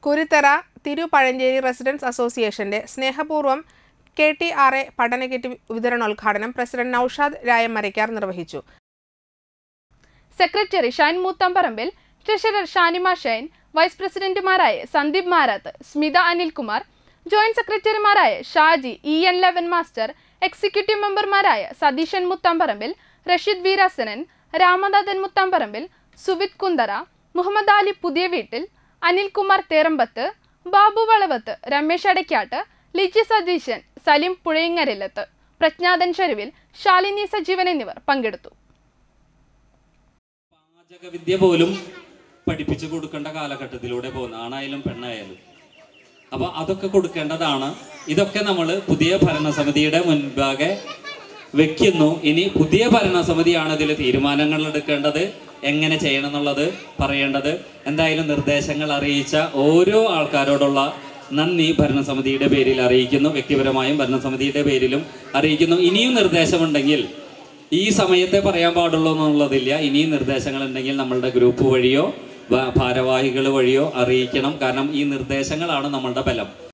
കുരുത്തറ തിരുപഴഞ്ചേരി residence അസോസിയേഷന്റെ സ്നേഹപൂർവ്വം K T R A പഠന കിറ്റ് വിതരണോദ്ഘാടനം പ്രസിഡന്റ് നൌഷാദ് രായമരയ്ക്കാർ നിർവഹിച്ചു secretary Shine Moothamparambil treasurer Shanima Shine vice പ്രസിഡന്റുമാരായ സന്ദീപ് മാരാത്ത് സ്മിത അനിൽകുമാർ ജോയിന്റ് സെക്രട്ടറിമാരായ ഷാജി ഇ എൻ ലെവൻ മാസ്റ്റർ എക്സിക്യൂട്ടീവ് മെമ്പർമാരായ സതീശൻ മുത്തമ്പറമ്പിൽ റഷീദ് വീരാസനൻ രാമനാഥൻ മുത്തമ്പറമ്പിൽ സുവിത് കുന്തറ മുഹമ്മദ് അലി പുതിയ വീട്ടിൽ അനിൽകുമാർ തേറമ്പത്ത് ബാബു വളവത്ത് രമേശ് അടയ്ക്കാട്ട് ലിജി സതീശൻ സലിം പുഴയിങ്ങരലത്ത് പ്രജ്ഞാതൻ ചെരുവിൽ ശാലിനി സജീവൻ എന്നിവർ പങ്കെടുത്തു പാചകവിദ്യ പോലും പഠിപ്പിച്ചു കൊടുക്കേണ്ട കാലഘട്ടത്തിലൂടെ പോകുന്ന ആണായാലും പെണ്ണായാലും അപ്പൊ അതൊക്കെ കൊടുക്കേണ്ടതാണ് ഇതൊക്കെ നമ്മൾ പുതിയ ഭരണസമിതിയുടെ മുൻപാകെ വെക്കുന്നു ഇനി പുതിയ ഭരണസമിതിയാണ് ഇതിൽ തീരുമാനങ്ങൾ എടുക്കേണ്ടത് എങ്ങനെ ചെയ്യണം എന്നുള്ളത് പറയേണ്ടത് എന്തായാലും നിർദ്ദേശങ്ങൾ അറിയിച്ച ഓരോ ആൾക്കാരോടുള്ള നന്ദി ഭരണസമിതിയുടെ പേരിൽ അറിയിക്കുന്നു വ്യക്തിപരമായും ഭരണസമിതിയുടെ പേരിലും അറിയിക്കുന്നു ഇനിയും നിർദ്ദേശമുണ്ടെങ്കിൽ ഈ സമയത്തെ പറയാൻ പാടുള്ളൂ എന്നുള്ളതില്ല ഇനിയും നിർദ്ദേശങ്ങൾ ഉണ്ടെങ്കിൽ നമ്മളുടെ ഗ്രൂപ്പ് വഴിയോ ഭാരവാഹികൾ വഴിയോ അറിയിക്കണം കാരണം ഈ നിർദ്ദേശങ്ങളാണ് നമ്മളുടെ ബലം